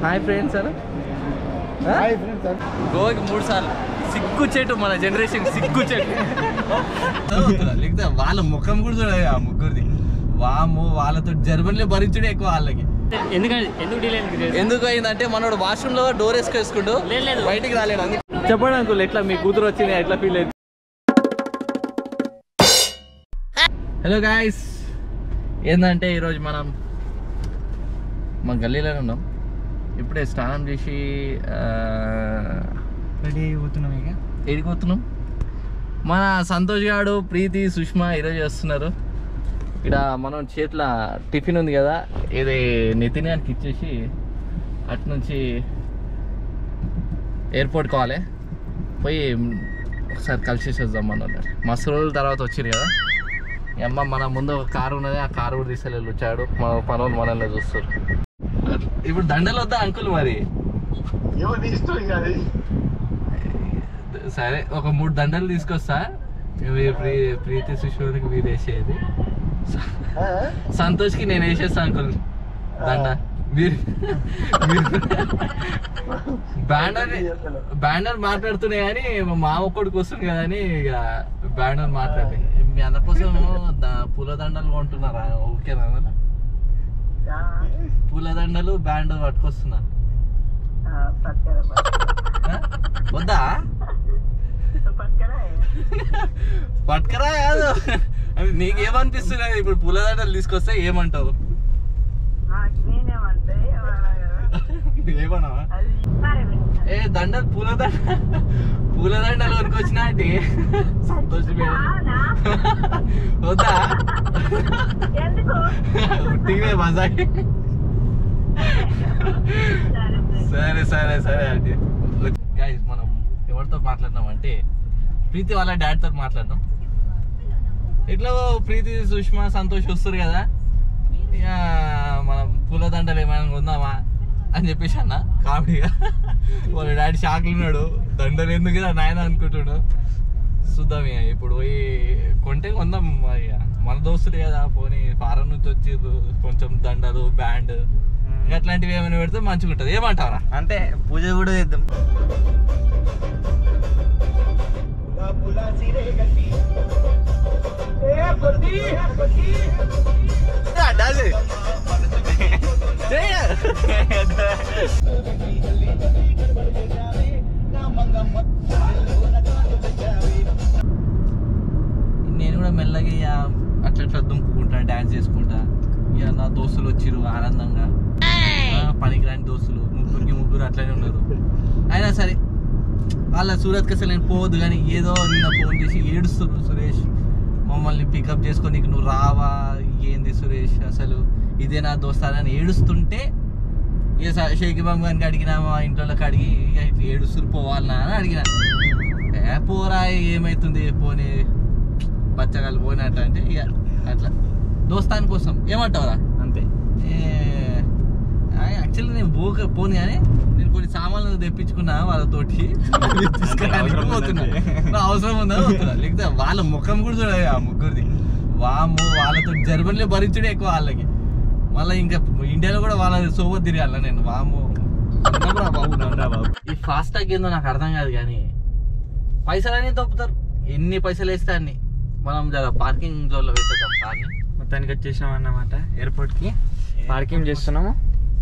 Hi friends sir hi friends sir గోవాకి మూడు సార్లు సిగ్గు చెట్టు మన జనరేషన్ సిగ్గు చెట్టు లేకపోతే వాళ్ళ ముఖం కూడా చూడాలి ఆ ముగ్గురిది వాము వాళ్ళతో జర్మనీలో భరించుడే ఎక్కువ వాళ్ళకి ఎందుకంటే ఎందుకు డిలే అయింది ఎందుకు అయిందంటే మనోడు వాష్రూమ్ లో డోర్ వేసుకేసుకుంటూ లేదు, లేదు. బయటికి రాలేడు అందుకే చెప్పండి అంకుల్ ఎట్లా మీ కూతురు వచ్చింది ఎట్లా ఫీల్ అయింది హలో గాయస్ ఏంటంటే ఈరోజు మనం మా గల్లీలోనే ఉన్నాం ఇప్పుడే స్నానం చేసి ఆ, రెడీ అయిపోతున్నాం ఇక ఎడిపోతున్నాం మన సంతోష్ గాడు ప్రీతి సుష్మా ఈరోజు వస్తున్నారు ఇక్కడ మనం చేతిలో టిఫిన్ ఉంది కదా ఇది నితిన్ గారికి ఇచ్చేసి అటు నుంచి ఎయిర్పోర్ట్ కావాలి పోయి ఒకసారి కలిసేసి వద్దాం మన మస్తు రోజుల తర్వాత వచ్చింది కదా ఈ అమ్మ మన ముందు ఒక కారు ఉన్నది ఆ కారు కూడా తీసుకెళ్ళి వచ్చాడు మన పనులు మనల్ని చూస్తారు ఇప్పుడు దండలు వద్దా అంకుల్ మరి ఎవరిని ఇష్టం ఇక అది సరే ఒక మూడు దండలు తీసుకొస్తా ఇవి ప్రీ ప్రీతి సుష్మకి మీరు వేసేది సంతోష్కి నేను వేసేస్తా అంకుల్ దండ మీరు బ్యానర్ బ్యానర్ మాట్లాడుతున్నాయి కానీ మా మామ కొడుకు వస్తుంది కదా అని ఇక బ్యానర్ మాట్లాడి మీ అన్న కోసం ద- పూలదండలు కొంటున్నారా ఓకేనా పూలదండలు బ్యాండ్ పట్టుకొస్తున్నా ఆ? వద్దా పట్టుకరా కాదు అది నీకేమనిపిస్తున్నది ఇప్పుడు పూలదండలు తీసుకొస్తే ఏమంటావు ఏమన్నావా ఏ దండలు పూలదండ పూలదండలు కొనుకొచ్చినా అంటే సంతోషమే వద్దా ఉట్టివే మజాకి సరే సరే సరే అంటే గైస్ మనం ఎవరితో మాట్లాడినాం అంటే ప్రీతి వాళ్ళ డాడీతో మాట్లాడినాం ఇట్లా ప్రీతి సుష్మా సంతోష్ వస్తారు కదా ఇక మనం పూలదండలు ఏమైనా కొందామా అని చెప్పేసి అన్న కామెడీగా వాళ్ళ డాడీ షాక్లు ఉన్నాడు దండలు ఎందుకు కదా నాయన అనుకుంటాడు చూద్దాం ఇక ఇప్పుడు పోయి కొంటే కొందాం ఇక మన దోస్తులు కదా పోనీ ఫారెన్ నుంచి వచ్చిర్రు కొంచెం దండలు బ్యాండ్ అట్లాంటివి ఏమైనా పెడితే మంచిగా ఉంటుంది ఏమంటారా అంతే పూజ కూడా చేద్దాం నేను కూడా మెల్లగా ఇక అట్లా అట్లా దుంకుకుంటా డాన్స్ చేసుకుంటా ఇక నా దోస్తులు వచ్చిర్రు ఆనందంగా ఆ, పనికిరాని దోస్తులు ముగ్గురికి ముగ్గురు అట్లనే ఉన్నారు అయినా సరే వాళ్ళ సూరత్కి అసలు నేను పోవద్దు కానీ ఏదో నిన్న ఫోన్ చేసి ఏడుస్తున్నారు సురేష్ మమ్మల్ని పికప్ చేసుకొని నీకు నువ్వు రావా ఏంది సురేష్ అసలు ఇదే నా దోస్తానని ఏడుస్తుంటే ఇక స- షేకి బాబు గారికి అడిగినా మా ఇంట్లోకి అడిగి ఇక ఇట్లా ఏడుస్తురు పోవాలనా అని అడిగిన ఏ పోరా ఏమైతుంది పోనీ బచ్చగాళ్ళు పోయినట్టు అంటే ఇక అట్లా దోస్తాని కోసం ఏమంటావురా అంతే యాక్చువల్లీ నేను పోక పోను కానీ నేను కొన్ని సామాన్లు తెప్పించుకున్నా వాళ్ళతోటి తీసుకురానికి అవసరం పోతున్నా ఉందంటే. నా అవసరం ఉందా పోతున్నా లేకపోతే వాళ్ళ ముఖం కూడా చూడాలి ఆ ముగ్గురిది వాము వాళ్ళతో జర్మనీలో భరించుడే ఎక్కువ వాళ్ళకి మళ్ళీ ఇంకా ఇండియాలో కూడా వాళ్ళ సోబత్ తిరగాల నేను వాము అన్నరా బాబు నన్నరా బాబు ఈ ఫాస్ట్ ట్యాగ్ ఏందో నాకు అర్థం కాదు కానీ పైసలు అనేది తప్పుతారు ఎన్ని పైసలు వేస్తే అన్ని మనం జర పార్కింగ్ జోన్ లో పెట్టేద్దాం కార్ని మొత్తానికి వచ్చేసాం అన్నమాట ఎయిర్పోర్ట్ కి పార్కింగ్ చేస్తున్నాము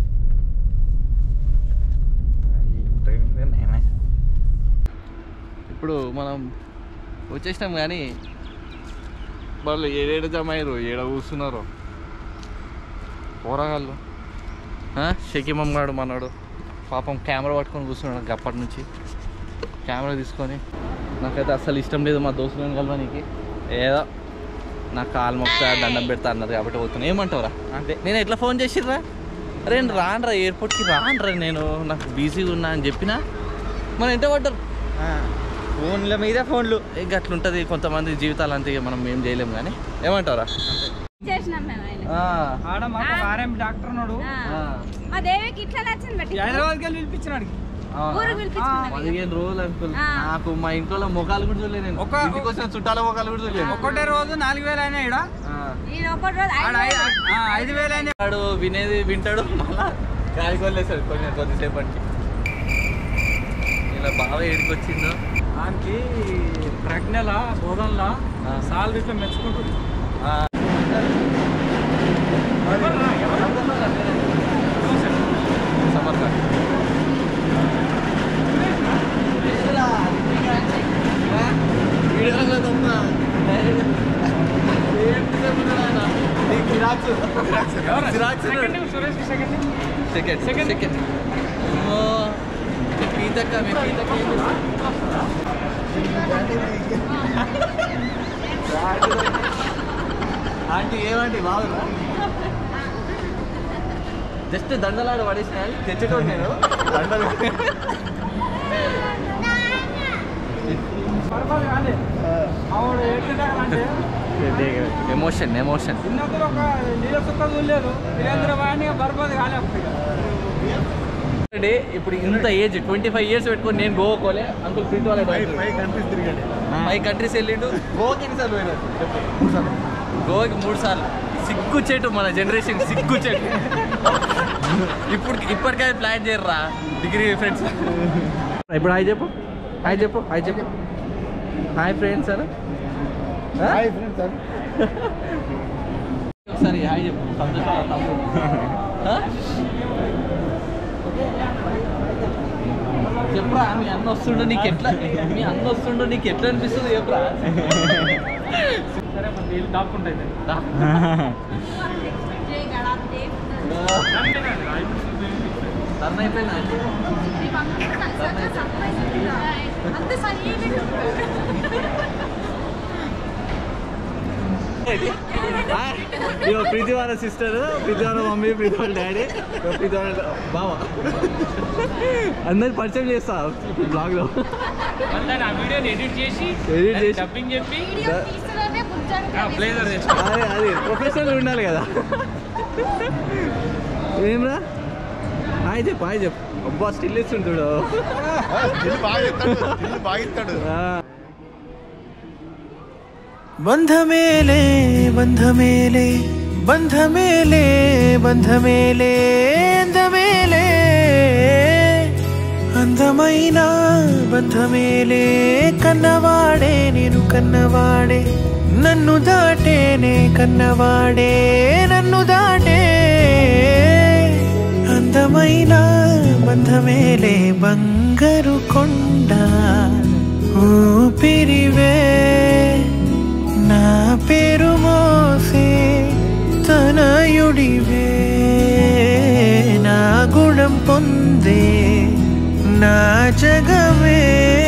ఇప్పుడు మనం వచ్చేసినాం కానీ వాళ్ళు ఏడేడు జమ అయ్యారు ఏడ కూర్చున్నారు పోరాగాళ్ళు షకీమమ్ గాడు మనోడు పాపం కెమెరా పట్టుకొని కూర్చున్నాడు అప్పటి నుంచి కెమెరా తీసుకొని నాకైతే అసలు ఇష్టం లేదు మా దోస్తులను కలవడానికి ఏదో నాకు కాలు మొక్తా దండం పెడతా అన్నారు కాబట్టి పోతున్నా ఏమంటావురా అంతే నేను ఎట్లా ఫోన్ చేసిర్రా అరే నేను రానురా ఎయిర్పోర్ట్కి రానురా నేను నాకు బిజీగా ఉన్నా అని చెప్పినా మన ఎంత పడ్డారు ఫోన్ల మీద ఫోన్లు ఇంకా అట్లుంటుంది కొంతమంది జీవితాలు అంతే ఇక మనం ఏం చేయలేము కానీ ఏమంటావురా చేసినాం మేము ఆయన ఆ, ఆడ మాకు ఆర్ఎం డాక్టర్ ఉన్నాడు ఆ. ఆ, మా దేవికి ఇట్లా నచ్చింది బట్టి హైదరాబాద్కి వెళ్ళి పిలిపించినాడు అవునా? ఊరు పిలిపించుకున్నాం ఇక. పదిహేను రోజులు అనుకోలే ఆ. నాకు మా ఇంట్లో ముఖాలు కూడా చూడలేదు నేను ఒక- ఇంటికి వచ్చిన చుట్టాల ముఖాలు కూడా చూడలేదు ఒకటే రోజు నాలుగు వేలు అయినా ఈడ ఆ. ఈయన ఒకటి రోజు ఆడ ఐదు ఐ- ఆ, ఐదు వేలు అయినా వాడు వినేది వింటాడు మళ్ళా గాలికి వదిలేసాడు కొంచెం కొద్దిసేపటికి ఇలా బాగా ఏడికొచ్చిందో దానికి ప్రజ్ఞల బోధనలా ఆ. సాలరీలో మెచ్చుకుంటుంది ఆ. సమర్థ Suresh second second Second. Second పీతక్క మీ పీతక్క ఏం ఆంటీ ఏమంటే బాగుందా జస్ట్ దండలాడ పడేసిన తెచ్చేటోడు నేను దండలు బర్బాద్ కాలే ఆవిడ ఏంటంటే ఎమోషన్ ఎమోషన్ చిన్నప్పుడు ఒక నీళ్ళ సుక్క చూడలేదు వీరేంద్ర వాణి బర్బాద్ కాలే అప్పుడు అంటే ఇప్పుడు ఇంత ఏజ్ ట్వంటీ ఫైవ్ ఇయర్స్ పెట్టుకొని నేను గోవా కోలే అంకుల్ ప్రీతి వాళ్ళ ఫైవ్ కంట్రీస్ వెళ్ళిండు గోవాకి ఎన్నిసార్లు పోయినాడు చెప్పు గోవాకి మూడు సార్లు సిగ్గు చెట్టు మన జనరేషన్ సిగ్గు చెట్టు ఇప్పుడు ఇప్పటికే ప్లాన్ చేయర్రా డిగ్రీ ఫ్రెండ్స్ ఇప్పుడు హాయ్ చెప్పు హాయ్ చెప్పు హాయ్ చెప్పు hi friends sir hi friends sir ఒకసారి హాయ్ చెప్పు సంతోషం తమ్ముడు ఆ? చెప్పురా మీ అన్న వస్తుండో నీకు ఎట్లా మీ అన్న వస్తుండో నీకు ఎట్లా అనిపిస్తుంది చెప్పురా సరే మరి వీళ్ళు దాక్కుంటుంది దా. టర్న్ అయిపోయిందా ఇగో ప్రీతి వాళ్ళ సిస్టర్ ప్రీతి వాళ్ళ మమ్మీ ప్రీతి వాళ్ళ డాడీ ప్రీతి వాళ్ళ బావ అందరికి పరిచయం చేస్తా బ్లాగ్ లో మళ్ళీ నా వీడియోని ఎడిట్ చేసి Edit చేసి. డబ్బింగ్ చెప్పి దా- ప్లేజర్ అదే అది ప్రొఫెషనల్ ఉండాలి కదా ఏమ్రా హాయ్ చెప్పు హాయ్ చెప్పు అబ్బా స్టిల్ ఇస్తుంటాడు ಬಂಧ ಮೇಲೆ ಬಂಧ ಮೇಲೆ ಬಂಧ ಮೇಲೆ ಬಂಧ ಮೇಲೆ ಅಂದ ಮೇಲೆ అందమైన బంధ మేలే కన్నవాడే నేను కన్నవాడే నన్ను దాటేనే కన్నవాడే నన్ను దాటే అందమైన బంధమేలే బంగారు కొండ ఊపిరివే నా పేరు మోసే తనయుడివే నా గుణం పొందే నా జగమే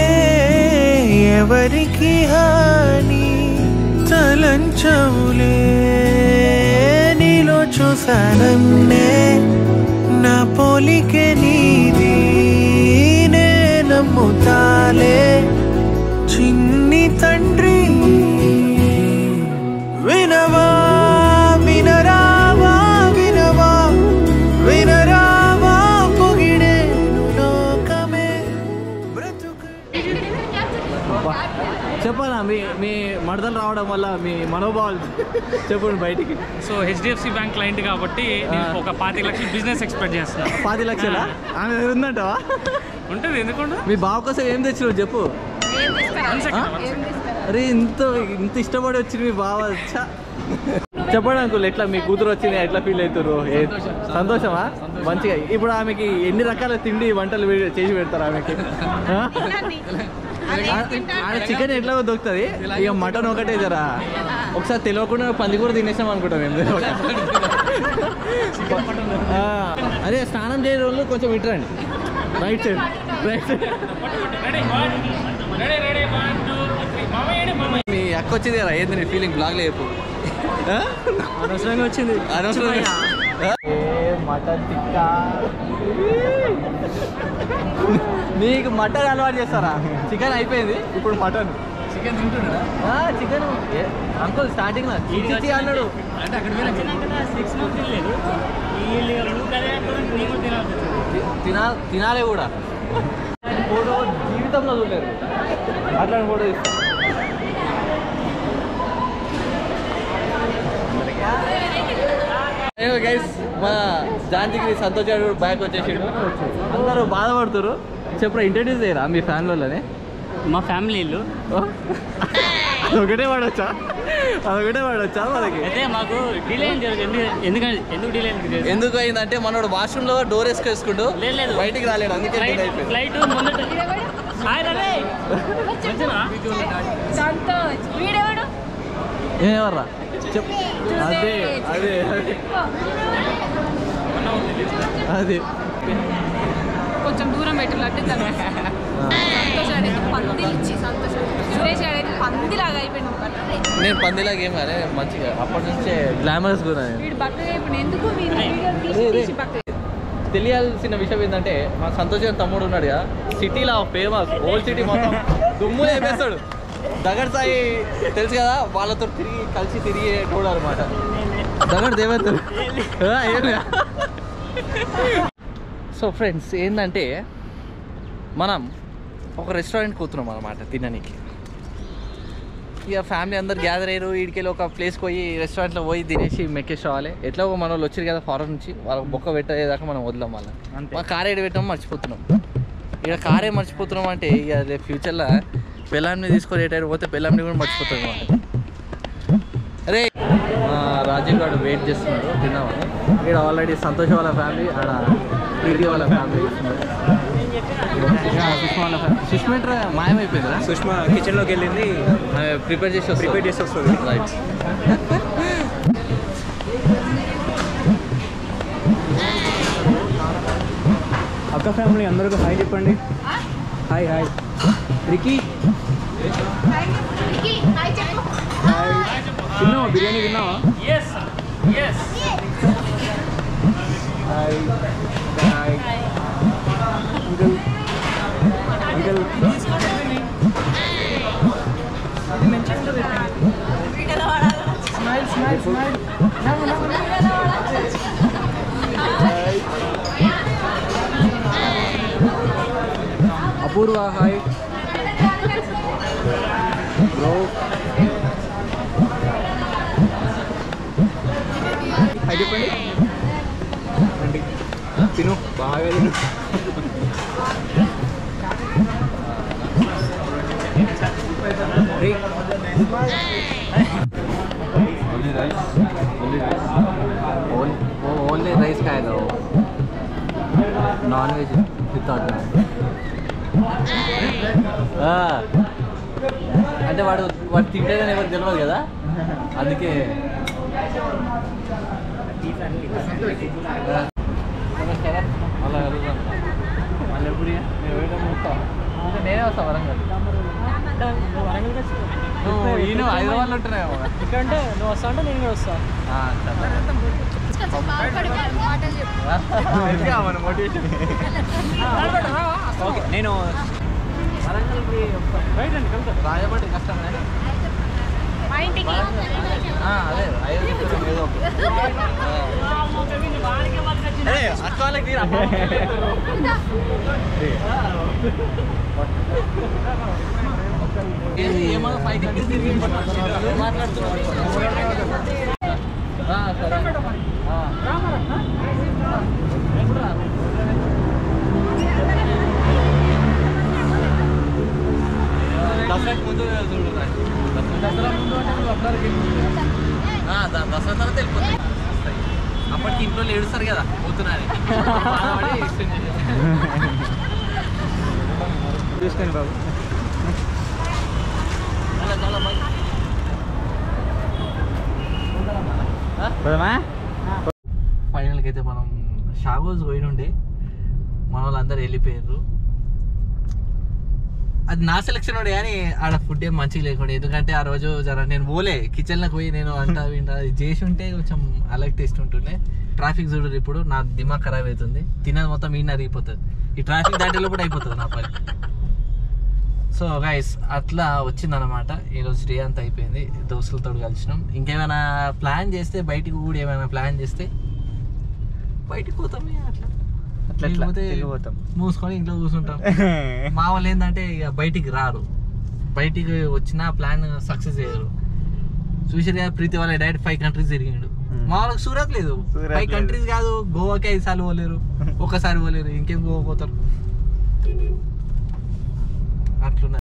ఎవరికి హాని తలంచవులే నీలో చూసానన్నే నా పోలికే నీది నే నమ్ముతాలే చిన్ని తండ్రి వినవా వినరావా వినవా వినరావా పొగిడేను లోకమే బ్రతుకు చెప్పాలా మీ మీ మడతలు రావడం వల్ల మీ మనోభావాలు చెప్పండి బయటికి సో హెచ్డిఎఫ్సి బ్యాంక్ క్లయింట్ కాబట్టి నేను ఆ. ఒక పాతిక లక్షలు బిజినెస్ ఎక్స్పెక్ట్ చేస్తాను పది లక్షల ఆమె దగ్గర ఉందంటవా ఉంటుంది ఎందుకుండా మీ బావ కోసం ఏం తెచ్చినావు చెప్పు One second, ఆ? one second. అరే ఇంత ఇంత ఇష్టపడి వచ్చింది మీ బావ ఛ. చెప్పండి అంకుల్ ఎట్లా మీ కూతురు వచ్చింది ఎట్లా ఫీల్ అవుతారు ఏ- సంతోషమా మంచిగా ఇప్పుడు ఆమెకి ఎన్ని రకాల తిండి వంటలు వే- చేసి పెడతారు ఆమెకి ఆ? ఆడ చికెన్ ఎట్లా దొరుకుతుంది ఇక మటన్ ఒకటే జరా ఒకసారి తెలియకుండా పంది కూడా తినేసాం అనుకుంటాం మేము ఆ, అదే స్నానం చేయని రోజులు కొంచెం ఇట్రండి right side right side Ready, one. Ready, ready, one, two, three. మామ ఏడు, మామ. మీ అక్క వచ్చింది కదా ఏంది నీ ఫీలింగ్ బ్లాగ్ లేపు అనవసరంగా వచ్చింది అనవసరం మటన్ టిక్కా మీకు మటన్ అలవాటు చేస్తారా చికెన్ అయిపోయింది ఇప్పుడు మటన్ చికెన్ తింటున్నా చికెన్ అంకుల్ స్టార్టింగ్ చిచి అన్నాడు అంటే అక్కడ సిక్స్ మంత్స్ తినలేదు వీళ్ళు నువ్వు కదే అంటున్నావు, నేను కూడా తినాల్సి వచ్చింది. తి- తినా తినాలి కూడా ఫోటో జీవితంలో చూడలేరు అట్లాంటి ఫోటో తీస్తా గైస్ మా జాంజిగిరి సంతోష్ గారు బ్యాక్ వచ్చేసిండు అందరూ బాధపడుతున్నారు చెప్పరా ఇంట్రడ్యూస్ చేయరా మీ ఫ్యామిలీలోనే మా ఫ్యామిలీ ఇల్లు అదొకటే వాడొచ్చా అదొకటే వాడొచ్చా మనకి అయితే మాకు డిలే అయింది ఎందుకు ఎందుకంటే ఎందుకు డిలే అయింది తెలుసా? ఎందుకు అయిందంటే మనోడు వాష్రూమ్ లో డోర్ వేసుకేసుకుంటూ లేదు, లేదు. బయటికి రాలేడు అందుకే delay ఫ్లైట్ అయిపోయింది ఫ్లైట్ ముందట హాయ్ రవి మంచిదా? సంతోష్ వీడెవడు ఏమర్రా చెప్పు అదే అదే అదే అదే కొంచెం దూరం పెట్టు అంటే సంతోష్ అనేది పందిలు ఇచ్చి సంతోష్ సురేష్ అనేది పందిలాగా అయిపోయింది నేను పందిలాగా ఏం కానీ మంచిగా అప్పటి నుంచే గ్లామరస్ కూడా నేను వీడు బక్కగా అయిపోయింది ఎందుకు వీడు వీడియో తీసి రే, రే. తీసి బక్కగా తెలియాల్సిన విషయం ఏంటంటే మా సంతోష్ గారి తమ్ముడు ఉన్నాడు కదా సిటీలో ఫేమస్ ఓల్డ్ సిటీ మొత్తం దుమ్ము వేపేస్తాడు దగడ్ సాయి తెలుసు కదా వాళ్ళతో తిరిగి కలిసి తిరిగి చూడాలి అనమాట దగడ్ దేవేంద్ర సో ఫ్రెండ్స్ ఏంటంటే మనం ఒక రెస్టారెంట్ కూతున్నాం అనమాట తినడానికి ఇక ఫ్యామిలీ అందరు గ్యాదర్ అయ్యారు వీడికి ఒక ప్లేస్కి పోయి రెస్టారెంట్లో పోయి తినేసి మెక్కేసి రావాలి ఎట్లా మన వాళ్ళు వచ్చారు కదా ఫారెన్ నుంచి వాళ్ళకి బొక్క పెట్టేదాకా మనం వదలం వాళ్ళని అంతే. మా కార్ ఏడు పెట్టాం మర్చిపోతున్నాం ఇక కారే మర్చిపోతున్నాం అంటే ఇక రేపు ఫ్యూచర్లో పెళ్ళాంని తీసుకొని ఏటాడు పోతే పెళ్ళాంని కూడా మర్చిపోతాం అన్నమాట. అరే మా రాజీవ్ గారు వెయిట్ చేస్తున్నాడు తిన్నామని ఇక్కడ ఆల్రెడీ సంతోష్ వాళ్ళ ఫ్యామిలీ ఆడ ప్రీతి వాళ్ళ ఫ్యామిలీ సుష్మా వాళ్ళ ఫ్యామిలీ సుష్మేట్రా మాయమైపోయిందిరా సుష్మా కిచెన్లోకి వెళ్ళింది ప్రిపేర్ చేసి వస్తుంది. Prepare చేసి వస్తుంది. రైట్ అక్క ఫ్యామిలీ అందరికీ హాయ్ చెప్పండి హాయ్ హాయ్ రికీ హాయ్ తిన్నావా బిర్యానీ తిన్నావా Yes, yes. Hi hi uncle uncle Apoorva hi bro hi చెప్పండి రండి తిను బాగా తిను రే ఓన్లీ రైస్ కాయలు నాన్ వెజ్ వితౌట్ అంటే వాడు వాడు తింటేదని ఎవరు తెలియదు కదా అందుకే అలా వెళ్దాం మళ్ళీ ఎప్పుడు ఇక? అంటే నేనే వస్తా వరంగల్ నువ్వు ఈయన హైదరాబాద్లో ఉంటున్నావు ఇక్కడంటే నువ్వు వస్తా అంటే నేను కూడా వస్తా మోటివేషన్ ఓకే నేను వరంగల్కి రైట్ అండి కలుద్దాం రాయబడి కష్టం కానీ మా ఇంటికి ఆ, అదే అయోధ్య ఏదో ఒకటి. అదే అక్క వాళ్ళకి తీరా అమ్మ వాళ్ళకి తీరా. ఏది ఏమో పైకి ఎక్కి తిరిగి మాట్లాడుతున్నావు ఆ, సరే ఆ. ఎప్పుడు రా? దసరాకి ముందు చూడరా దసరా ముందు అంటే నువ్వు అప్పటికి ఆ, ద- దసరా తర్వాత వెళ్ళిపోతాయి వస్తాయి. అప్పటికి ఇంట్లో ఏడుస్తారు కదా పోతున్నారని బాధపడి extend చేసేసారు. చూసుకోండి బాబు చాలా చాలా బాగా పోదామా ఫైనల్కి అయితే మనం షాగోజ్ పోయినుండే మన వాళ్ళందరూ వెళ్ళిపోయారు అది నా సెలెక్షన్ ఉండే కానీ ఆడ ఫుడ్ ఏం మంచిగా లేకుండా ఎందుకంటే ఆ రోజు జర నేను పోలే కిచెన్లోకి పోయి నేను అంట వింట అది చేసి ఉంటే కొంచెం అలాగే టేస్ట్ ఉంటుండే ట్రాఫిక్ చూడరు ఇప్పుడు నా దిమాగ్ ఖరాబ్ అవుతుంది తినేది మొత్తం ఈయన అరిగిపోతుంది ఈ ట్రాఫిక్ దాటిలో కూడా అయిపోతుంది నా పని సో గైస్ అట్లా వచ్చిందనమాట ఈరోజు డే అంతా అయిపోయింది దోస్తులతో కలిసినాం ఇంకేమైనా ప్లాన్ చేస్తే బయటికి కూడా ఏమైనా ప్లాన్ చేస్తే బయటికి పోతాం ఇక అట్లా అట్లా అట్లా లేకపోతే తిరిగిపోతాం. మూసుకొని ఇంట్లో కూర్చుంటాం మా వాళ్ళు ఏంటంటే ఇక బయటికి రారు బయటికి వచ్చిన ప్లాన్ సక్సెస్ చేయరు చూసారు కదా ప్రీతి వాళ్ళ డైరెక్ట్ ఫైవ్ కంట్రీస్ తిరిగిండు మా వాళ్ళకి సూరత్ లేదు సూరత్ ఫైవ్ లేదు. కంట్రీస్ కాదు గోవాకి ఐదు సార్లు పోలేరు ఒకసారి పోలేరు ఇంకేం గోవా పోతారు అట్లున్నది